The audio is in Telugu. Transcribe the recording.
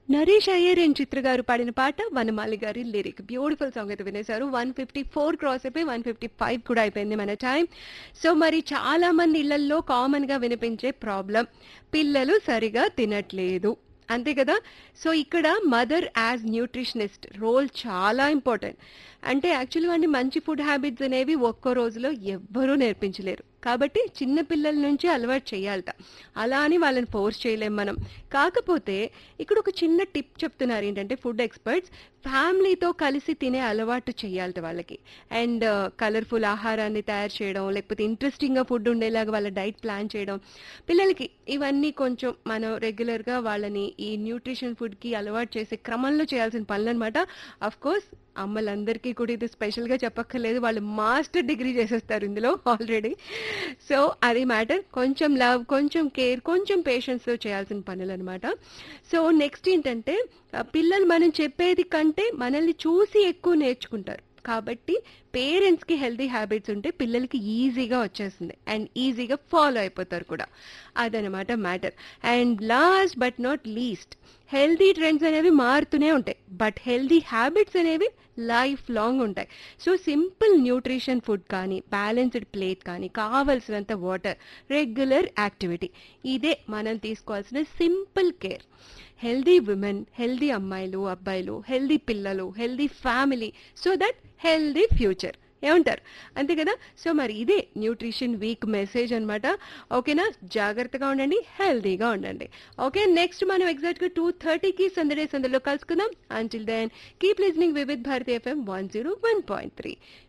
నరేష్ అయ్యర్ అండ్ చిత్ర గారు పాడిన పాట వనమాలి గారి లిరిక్ బ్యూటిఫుల్ సాంగ్ అయితే వినేశారు వన్ ఫిఫ్టీ ఫోర్ క్రాస్ అయిపోయి వన్ ఫిఫ్టీ ఫైవ్ కూడా అయిపోయింది మన టైం సో మరి చాలా మంది ఇళ్లల్లో కామన్ గా వినిపించే ప్రాబ్లం పిల్లలు సరిగా తినట్లేదు అంతే కదా సో ఇక్కడ మదర్ యాజ్ న్యూట్రిషనిస్ట్ రోల్ చాలా ఇంపార్టెంట్ అంటే యాక్చువల్గా అండి మంచి ఫుడ్ హ్యాబిట్స్ అనేవి ఒక్కో రోజులో ఎవ్వరూ నేర్పించలేరు కాబట్టి చిన్న పిల్లల నుంచి అలవాటు చేయాలట అలా అని వాళ్ళని ఫోర్స్ చేయలేం మనం కాకపోతే ఇక్కడ ఒక చిన్న టిప్ చెప్తున్నారు ఏంటంటే ఫుడ్ ఎక్స్పర్ట్స్ ఫ్యామిలీతో కలిసి తినే అలవాటు చేయాలట వాళ్ళకి అండ్ కలర్ఫుల్ ఆహారాన్ని తయారు చేయడం లేకపోతే ఇంట్రెస్టింగ్గా ఫుడ్ ఉండేలాగా వాళ్ళ డైట్ ప్లాన్ చేయడం పిల్లలకి ఇవన్నీ కొంచెం మనం రెగ్యులర్గా వాళ్ళని ఈ న్యూట్రిషన్ ఫుడ్కి అలవాటు చేసే క్రమంలో చేయాల్సిన పనులు అనమాట అఫ్ కోర్స్ అమ్మలందరికీ కూడా ఇది స్పెషల్గా చెప్పక్కర్లేదు వాళ్ళు మాస్టర్ డిగ్రీ చేసేస్తారు ఇందులో ఆల్రెడీ సో అది మ్యాటర్ కొంచెం లవ్ కొంచెం కేర్ కొంచెం పేషెన్స్తో చేయాల్సిన పనులు అనమాట సో నెక్స్ట్ ఏంటంటే ఆ, పిల్లలు మనం చెప్పేది కంటే మనల్ని చూసి ఎక్కువ నేర్చుకుంటారు కాబట్టి పేరెంట్స్కి హెల్తీ హ్యాబిట్స్ ఉంటే పిల్లలకి ఈజీగా వచ్చేస్తుంది అండ్ ఈజీగా ఫాలో అయిపోతారు కూడా అదనమాట matter and last but not least healthy trends అనేవి మారుతూనే ఉంటాయి బట్ హెల్దీ హ్యాబిట్స్ అనేవి లైఫ్ లాంగ్ ఉంటాయి సో సింపుల్ న్యూట్రిషన్ ఫుడ్ కానీ బ్యాలెన్స్డ్ ప్లేట్ కానీ కావలసినంత వాటర్ రెగ్యులర్ యాక్టివిటీ ఇదే మనం తీసుకోవాల్సిన simple care healthy women healthy అమ్మాయిలు అబ్బాయిలు హెల్దీ పిల్లలు healthy family so that healthy future ఏమంటారు అంతే కదా సో మరి ఇదే న్యూట్రిషన్ వీక్ మెసేజ్ అన్నమాట ఓకేనా జాగ్రత్తగా ఉండండి హెల్దీగా ఉండండి ఓకే నెక్స్ట్ మనం ఎగ్జాక్ట్గా టూ థర్టీకి సందడే సందడిలో కలుసుకుందాం until then keep listening Vividh Bharati FM one zero one point three